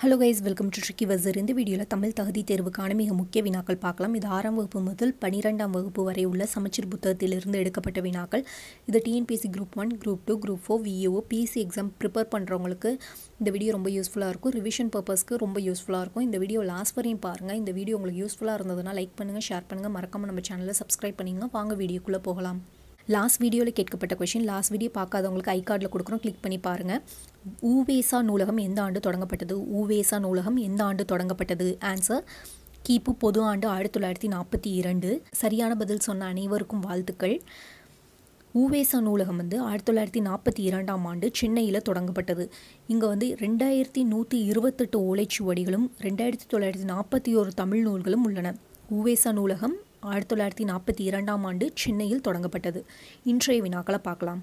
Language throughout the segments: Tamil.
hello guys welcome to tricky வசர் இந்த வீடியோவில் தமிழ் தகுதி தேர்வுக்கான மிக முக்கிய வினாக்கள் பார்க்கலாம் இது ஆறாம் வகுப்பு முதல் பன்னிரெண்டாம் வகுப்பு வரை உள்ள சமச்சீர் புத்தகத்திலிருந்து எடுக்கப்பட்ட வினாக்கள் இது TNPSC group one group two group four VAO PSC exam prepare பண்ணுறவங்களுக்கு இந்த வீடியோ ரொம்ப யூஸ்ஃபுல்லாக இருக்கும் ரிவிஷன் பர்பஸ்க்கு ரொம்ப யூஸ்ஃபுல்லாக இருக்கும் இந்த வீடியோ லாஸ்ட் வரையும் பாருங்கள் இந்த வீடியோ உங்களுக்கு யூஸ்ஃபுல்லாக இருந்ததுன்னா லைக் பண்ணுங்கள் ஷேர் பண்ணுங்கள் மறக்காமல் நம்ம சேனலை சப்ஸ்கிரைப் பண்ணிங்க வாங்க வீடியோக்குள்ளே போகலாம் லாஸ்ட் வீடியோவில் கேட்கப்பட்ட கொஷின் லாஸ்ட் வீடியோ பார்க்காதவங்களுக்கு ஐ கார்டில் கொடுக்குறோம் கிளிக் பண்ணி பாருங்கள் ஊவேசா நூலகம் எந்த ஆண்டு தொடங்கப்பட்டது ஊவேசா நூலகம் எந்த ஆண்டு தொடங்கப்பட்டது ஆன்சர் கிபு பொது ஆண்டு ஆயிரத்தி தொள்ளாயிரத்தி நாற்பத்தி இரண்டு சரியான பதில் சொன்ன அனைவருக்கும் வாழ்த்துக்கள் ஊவேசா நூலகம் வந்து ஆயிரத்தி தொள்ளாயிரத்தி நாற்பத்தி இரண்டாம் ஆண்டு சென்னையில் தொடங்கப்பட்டது இங்கே வந்து ரெண்டாயிரத்தி நூற்றி இருபத்தெட்டு ஓலைச்சுவடிகளும் ரெண்டாயிரத்தி தொள்ளாயிரத்தி நாற்பத்தி ஒரு தமிழ் நூல்களும் உள்ளன ஊவேசா நூலகம் ஆயிரத்தி தொள்ளாயிரத்தி நாற்பத்தி இரண்டாம் ஆண்டு சென்னையில் தொடங்கப்பட்டது இன்றைய வினாக்களை பார்க்கலாம்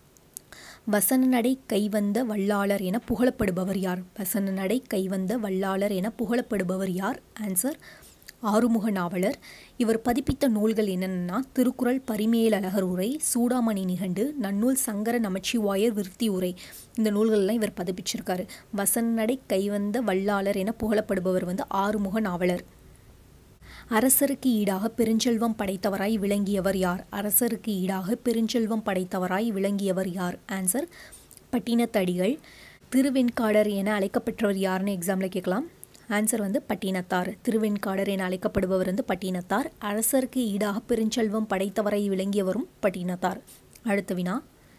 வசன நடை கைவந்த வல்லாளர் என புகழப்படுபவர் யார் வசன நடை கைவந்த வல்லாளர் என புகழப்படுபவர் யார் ஆன்சர் ஆறுமுக நாவலர் இவர் பதிப்பித்த நூல்கள் என்னென்னா திருக்குறள் பரிமேலழகர் உரை சூடாமணி நிகண்டு நன்னூல் சங்கர நமச்சிவாயர் விருத்தி உரை இந்த நூல்கள்லாம் இவர் பதிப்பிச்சிருக்காரு வசன நடை கைவந்த வல்லாளர் என புகழப்படுபவர் வந்து ஆறுமுக நாவலர் அரசருக்கு ஈடாக பெருஞ்செல்வம் படைத்தவராய் விளங்கியவர் யார் அரசருக்கு ஈடாக பெருஞ்செல்வம் படைத்தவராய் விளங்கியவர் யார் ஆன்சர் பட்டினத்தடிகள் திருவெண்காடர் என அழைக்கப்பட்டவர் யாருன்னு எக்ஸாமில் கேட்கலாம் ஆன்சர் வந்து பட்டினத்தார் திருவெண்காடர் என அழைக்கப்படுபவர் வந்து பட்டினத்தார் அரசருக்கு ஈடாக பெருஞ்செல்வம் படைத்தவரை விளங்கியவரும் பட்டினத்தார் அடுத்த வினா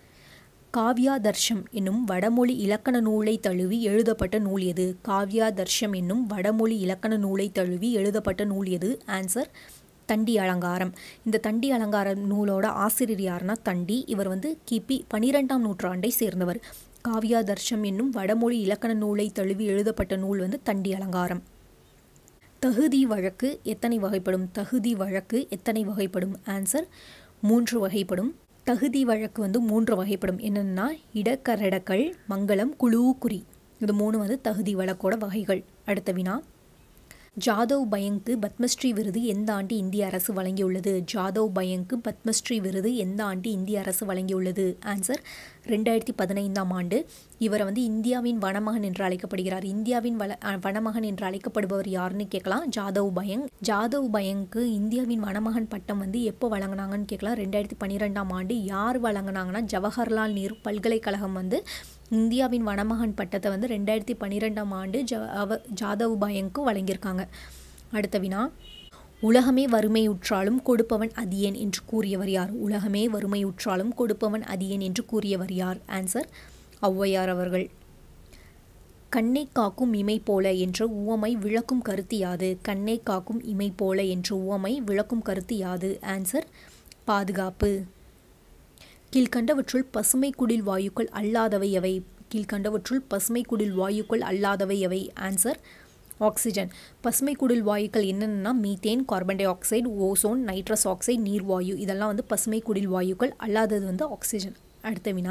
காவ்யாதர்ஷம் என்னும் வடமொழி இலக்கண நூலை தழுவி எழுதப்பட்ட நூல் எது காவ்யாதர்ஷம் என்னும் வடமொழி இலக்கண நூலை தழுவி எழுதப்பட்ட நூல் எது ஆன்சர் தண்டி அலங்காரம் இந்த தண்டி அலங்காரம் நூலோட ஆசிரியர் யாருன்னா தண்டி இவர் வந்து கிபி பனிரெண்டாம் நூற்றாண்டை சேர்ந்தவர் காவ்யாதர்ஷம் என்னும் வடமொழி இலக்கண நூலை தழுவி எழுதப்பட்ட நூல் வந்து தண்டி அலங்காரம் தகுதி வழக்கு எத்தனை வகைப்படும் தகுதி வழக்கு எத்தனை வகைப்படும் ஆன்சர் மூன்று வகைப்படும் தகுதி வழக்கு வந்து மூன்று வகைப்படும் என்னென்னா இடக்கரடக்கள் மங்களம் குழு குறி இது மூணு வந்து தகுதி வழக்கோட வகைகள் அடுத்த வினா ஜாதவ் பயங்க்கு பத்மஸ்ரீ விருது எந்த ஆண்டு இந்திய அரசு வழங்கியுள்ளது ஜாதவ் பயங்க்கு பத்மஸ்ரீ விருது எந்த ஆண்டு இந்திய அரசு வழங்கியுள்ளது ஆன்சர் ரெண்டாயிரத்தி பதினைந்தாம் ஆண்டு இவரை வந்து இந்தியாவின் வனமகன் என்று அழைக்கப்படுகிறார் இந்தியாவின் வள வனமகன் என்று அழைக்கப்படுபவர் யாருன்னு கேட்கலாம் ஜாதவ் பயங் ஜாதவ் பயங்க்கு இந்தியாவின் வனமகன் பட்டம் வந்து எப்போ வழங்கினாங்கன்னு கேட்கலாம் ரெண்டாயிரத்தி பன்னிரெண்டாம் ஆண்டு யார் வழங்கினாங்கன்னா ஜவஹர்லால் நேரு பல்கலைக்கழகம் வந்து இந்தியாவின் வனமகன் பட்டத்தை வந்து ரெண்டாயிரத்தி பன்னிரெண்டாம் ஆண்டு ஜவ ஜாதவ் பயங்க்கு வழங்கியிருக்காங்க அடுத்த வினா உலகமே வறுமையுற்றாலும் கொடுப்பவன் அதியன் என்று கூறியவர் யார் உலகமே வறுமையுற்றாலும் கொடுப்பவன் அதியன் என்று கூறியவர் யார் ஆன்சர் ஔவையார் அவர்கள் கண்ணை காக்கும் இமை போல என்ற உவமை விளக்கும் கருத்து யாது கண்ணை காக்கும் இமை போல என்ற உவமை விளக்கும் கருத்து யாது ஆன்சர் பாதுகாப்பு கீழ்கண்டவற்றுள் பசுமை குடில் வாயுக்கள் அல்லாதவை எவை கீழ்கண்டவற்றுள் பசுமை குடில் வாயுக்கள் அல்லாதவை எவை ஆன்சர் ஆக்சிஜன் பசுமை குடில் வாயுக்கள் என்னென்னா methane carbon dioxide ozone nitrous oxide நீர்வாயு இதெல்லாம் வந்து பசுமை குடில் வாயுக்கள் அல்லாதது வந்து ஆக்சிஜன் அடுத்த வினா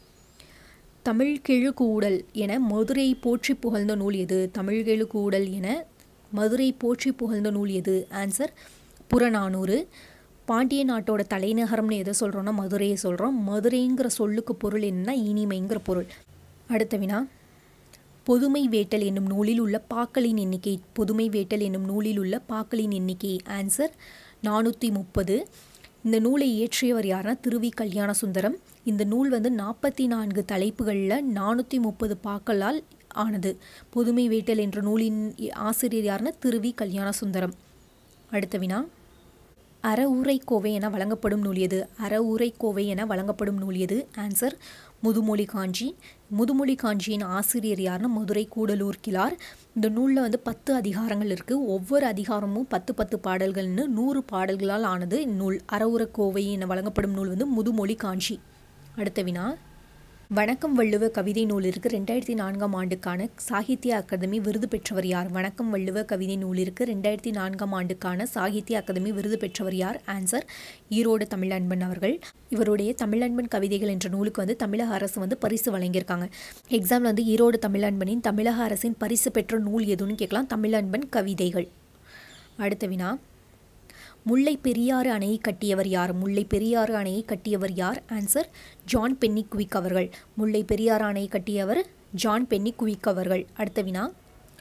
தமிழ் கிழுக்கூடல் என மதுரை போற்றி புகழ்ந்த நூல் எது தமிழ் கிழுக்கூடல் என மதுரை போற்றி புகழ்ந்த நூல் எது ஆன்சர் புறநானூறு பாண்டிய நாட்டோட தலைநகரம்னு எதை சொல்கிறோன்னா மதுரையை சொல்கிறோம் மதுரைங்கிற சொல்லுக்கு பொருள் என்னன்னா இனிமைங்கிற பொருள் அடுத்த வினா பொதுமை வேட்டல் என்னும் நூலில் உள்ள பாக்களின் எண்ணிக்கை பொதுமை வேட்டல் என்னும் நூலில் உள்ள பாக்களின் எண்ணிக்கை ஆன்சர் நானூற்றி முப்பது இந்த நூலை இயற்றியவர் யாருன்னா திருவி கல்யாண சுந்தரம் இந்த நூல் வந்து நாற்பத்தி நான்கு தலைப்புகளில் நானூற்றி முப்பது பாக்களால் ஆனது பொதுமை வேட்டல் என்ற நூலின் ஆசிரியர் யாருன்னா திருவி கல்யாண சுந்தரம் அடுத்த வினா அறவுரை கோவை என வழங்கப்படும் நூல் எது அறவுரை கோவை என வழங்கப்படும் நூல் எது ஆன்சர் முதுமொழி காஞ்சி முதுமொழி காஞ்சியின் ஆசிரியர் யாருன்னா மதுரை கூடலூர் கிளார் இந்த நூலில் வந்து பத்து அதிகாரங்கள் இருக்குது ஒவ்வொரு அதிகாரமும் பத்து பத்து பாடல்கள்னு நூறு பாடல்களால் ஆனது இந்நூல் அறவுரை கோவை என வழங்கப்படும் நூல் வந்து முதுமொழி காஞ்சி அடுத்த வினா வணக்கம் வள்ளுவ கவிதை நூலிற்கு ரெண்டாயிரத்தி நான்காம் ஆண்டுக்கான சாகித்ய அகாதமி விருது பெற்றவர் யார் வணக்கம் வள்ளுவ கவிதை நூலிற்கு ரெண்டாயிரத்தி நான்காம் ஆண்டுக்கான சாகித்ய அகாதமி விருது பெற்றவர் யார் ஆன்சர் ஈரோடு தமிழன்பன் அவர்கள் இவருடைய தமிழன்பன் கவிதைகள் என்ற நூலுக்கு வந்து தமிழக அரசு வந்து பரிசு வழங்கியிருக்காங்க எக்ஸாமில் வந்து ஈரோடு தமிழன்பனின் தமிழக அரசின் பரிசு பெற்ற நூல் எதுன்னு கேட்கலாம் தமிழன்பன் கவிதைகள் அடுத்த வினா முல்லை பெரியாறு அணையை கட்டியவர் யார் முல்லை பெரியாறு அணையை கட்டியவர் யார் ஆன்சர் ஜான் பென்னி குவிக் அவர்கள் முல்லை பெரியாறு அணையை கட்டியவர் ஜான் பென்னி குவிக் அவர்கள் அடுத்த வினா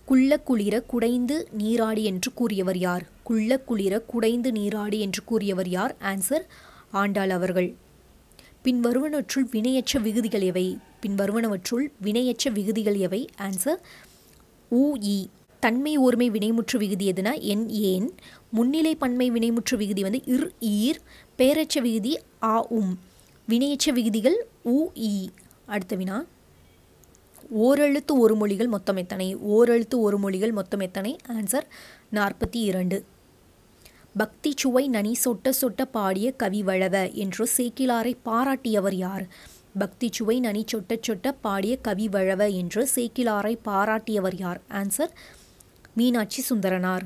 குள்ள குளிர குடைந்து நீராடி என்று கூறியவர் யார் குள்ள குளிர குடைந்து நீராடி என்று கூறியவர் யார் ஆன்சர் ஆண்டாள் அவர்கள் பின்வருவனவற்றுள் வினையற்ற விகுதிகள் எவை பின்வருவனவற்றுள் வினையற்ற விகுதிகள் எவை ஆன்சர் ஊ இ தன்மை ஓர்மை வினைமுற்று விகுதி எதுனா என் ஏன் முன்னிலை பன்மை வினைமுற்று விகுதி வந்து இர் ஈர் பெயரற்ற விகுதி ஆ உம் வினையற்ற விகுதிகள் உ இ அடுத்த வினா ஓரெழுத்து ஒரு மொழிகள் மொத்தம் எத்தனை ஓரெழுத்து ஒரு மொழிகள் மொத்தம் எத்தனை ஆன்சர் நாற்பத்தி இரண்டு பக்தி சுவை நனி சொட்ட சொட்ட பாடிய கவி வளவ என்று சேக்கிலாரை பாராட்டியவர் யார் பக்தி சுவை நனி சொட்ட சொட்ட பாடிய கவி வளவ என்று சேக்கிலாரை பாராட்டியவர் யார் ஆன்சர் மீனாட்சி சுந்தரனார்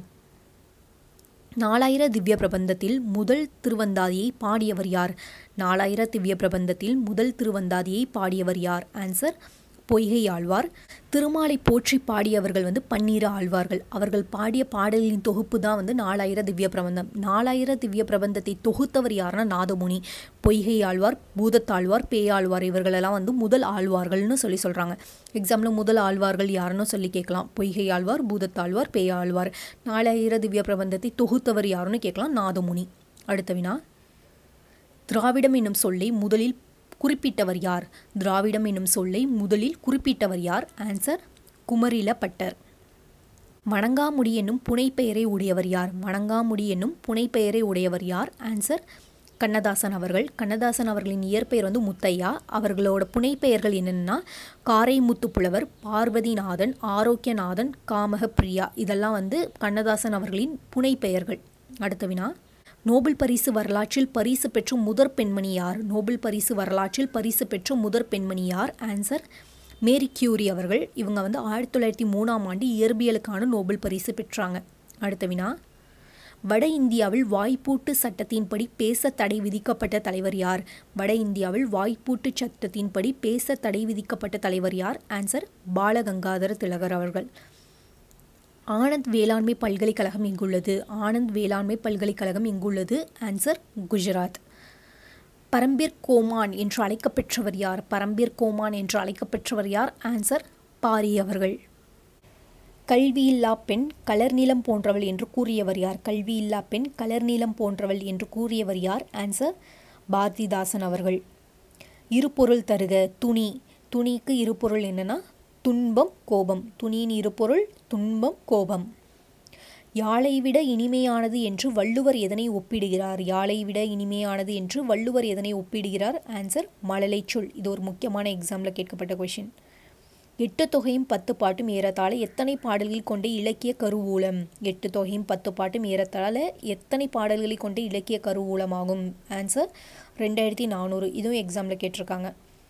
நாலாயிர திவ்ய பிரபந்தத்தில் முதல் திருவந்தாதியை பாடியவர் யார் நாலாயிர திவ்ய பிரபந்தத்தில் முதல் திருவந்தாதியை பாடியவர் யார் ஆன்சர் பொய்கை ஆழ்வார் திருமாலை போற்றி பாடியவர்கள் வந்து பன்னீர ஆழ்வார்கள் அவர்கள் பாடிய பாடலின் தொகுப்பு தான் வந்து நாலாயிர திவ்ய பிரபந்தம் நாலாயிர திவ்ய பிரபந்தத்தை தொகுத்தவர் யாருன்னா நாதமுனி பொய்கை ஆழ்வார் பூதத்தாழ்வார் பேயாழ்வார் இவர்களெல்லாம் வந்து முதல் ஆழ்வார்கள்னு சொல்லி சொல்கிறாங்க எக்ஸாம்பிள் முதல் ஆழ்வார்கள் யாருன்னு சொல்லி கேட்கலாம் பொய்கை ஆழ்வார் பூதத்தாழ்வார் பேயாழ்வார் நாலாயிர திவ்ய பிரபந்தத்தை தொகுத்தவர் யாருன்னு கேட்கலாம் நாதமுனி அடுத்த வினா திராவிடம் என்னும் சொல்லை முதலில் குறிப்பிட்டவர் யார் திராவிடம் என்னும் சொல்லை முதலில் குறிப்பிட்டவர் யார் ஆன்சர் குமரில பட்டர் வணங்காமுடி என்னும் புனைப்பெயரை உடையவர் யார் வணங்காமுடி என்னும் புனைப்பெயரை உடையவர் யார் ஆன்சர் கண்ணதாசன் அவர்கள் கண்ணதாசன் அவர்களின் இயற்பெயர் வந்து முத்தையா அவர்களோட புனைப்பெயர்கள் என்னென்னா காரைமுத்து புலவர் பார்வதிநாதன் ஆரோக்கியநாதன் காமகப்பிரியா இதெல்லாம் வந்து கண்ணதாசன் அவர்களின் புனைப்பெயர்கள் அடுத்த வினா நோபல் பரிசு வரலாற்றில் பரிசு பெற்ற முதற் பெண்மணி யார் நோபல் பரிசு வரலாற்றில் பரிசு பெற்ற முதற் பெண்மணி யார் ஆன்சர் மேரி கியூரி அவர்கள் இவங்க வந்து ஆயிரத்தி தொள்ளாயிரத்தி மூணாம் ஆண்டு இயற்பியலுக்கான நோபல் பரிசு பெற்றாங்க அடுத்த வினா வட இந்தியாவில் வாய்ப்பூட்டு சட்டத்தின்படி பேச தடை விதிக்கப்பட்ட தலைவர் யார் வட இந்தியாவில் வாய்ப்பூட்டு சட்டத்தின்படி பேச தடை விதிக்கப்பட்ட தலைவர் யார் ஆன்சர் பாலகங்காதர திலகர் அவர்கள் ஆனந்த் வேளாண்மை பல்கலைக்கழகம் எங்குள்ளது ஆனந்த் வேளாண்மை பல்கலைக்கழகம் எங்குள்ளது ஆன்சர் குஜராத் பரம்பீர் கோமான் என்று அழைக்கப்பெற்றவர் யார் பரம்பீர் கோமான் என்று அழைக்கப்பெற்றவர் யார் ஆன்சர் பாரி அவர்கள் கல்வியில்லா பெண் கலர் நீளம் போன்றவள் என்று கூறியவர் யார் கல்வியில்லா பெண் கலர் நீளம் போன்றவள் என்று கூறியவர் யார் ஆன்சர் பாரதிதாசன் அவர்கள் இருபொருள் தருக துணி துணிக்கு இருபொருள் என்னன்னா துன்பம் கோபம் துணியின் இருபொருள் துன்பம் கோபம் யாழை விட இனிமையானது என்று வள்ளுவர் எதனை ஒப்பிடுகிறார் யாழை விட இனிமையானது என்று வள்ளுவர் எதனை ஒப்பிடுகிறார் ஆன்சர் மழலை சொல் இது ஒரு முக்கியமான எக்ஸாமில் கேட்கப்பட்ட கொஷின் எட்டு தொகையும் பத்து பாட்டும் ஏறத்தாழ எத்தனை பாடல்கள் கொண்ட இலக்கிய கருவூலம் எட்டு தொகையும் பத்து பாட்டும் ஏறத்தாழ எத்தனை பாடல்களை கொண்ட இலக்கிய கருவூலமாகும் ஆன்சர் ரெண்டாயிரத்தி நானூறு இதுவும் எக்ஸாமில் கேட்டிருக்காங்க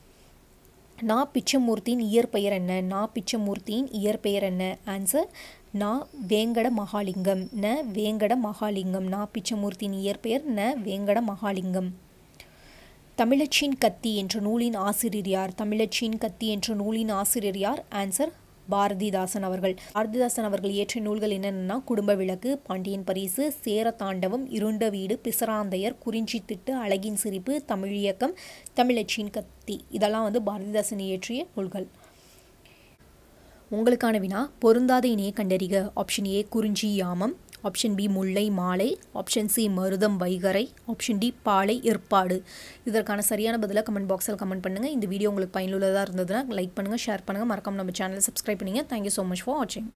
நா பிச்சமூர்த்தியின் இயற்பெயர் என்ன நா பிச்சமூர்த்தியின் இயற்பெயர் என்ன ஆன்சர் நா வேங்கட மகாலிங்கம் ந வேங்கட மகாலிங்கம் நா பிச்சமூர்த்தியின் இயற்பெயர் ந வேங்கட மகாலிங்கம் தமிழச்சின் கத்தி என்ற நூலின் ஆசிரியர் யார் தமிழச்சின் கத்தி என்ற நூலின் ஆசிரியர் யார் ஆன்சர் பாரதிதாசன் அவர்கள் பாரதிதாசன் அவர்கள் இயற்றிய நூல்கள் என்னென்னா குடும்ப விளக்கு பாண்டியன் பரிசு சேர தாண்டவம் இருண்ட வீடு பிசராந்தையர் குறிஞ்சி திட்டு அழகின் சிரிப்பு தமிழ் இயக்கம் தமிழச்சியின் கத்தி இதெல்லாம் வந்து பாரதிதாசன் இயற்றிய நூல்கள் உங்களுக்கான வினா பொருந்தாத இணையை கண்டறிக ஆப்ஷன் ஏ குறிஞ்சி யாமம் ஆப்ஷன் பி முல்லை மாலை ஆப்ஷன் சி மருதம் வைகரை ஆப்ஷன் டி பாலை ஏற்பாடு இதற்கான சரியான பதிலை கமெண்ட் பாக்ஸில் கமெண்ட் பண்ணுங்கள் இந்த வீடியோ உங்களுக்கு பயனுள்ளதாக இருந்ததுன்னா லைக் பண்ணுங்கள் ஷேர் பண்ணுங்கள் மறக்காம நம்ம சேனலை சப்ஸ்கிரைப் பண்ணுங்கள் தேங்க்யூ ஸோ மச் ஃபார் வாட்சிங்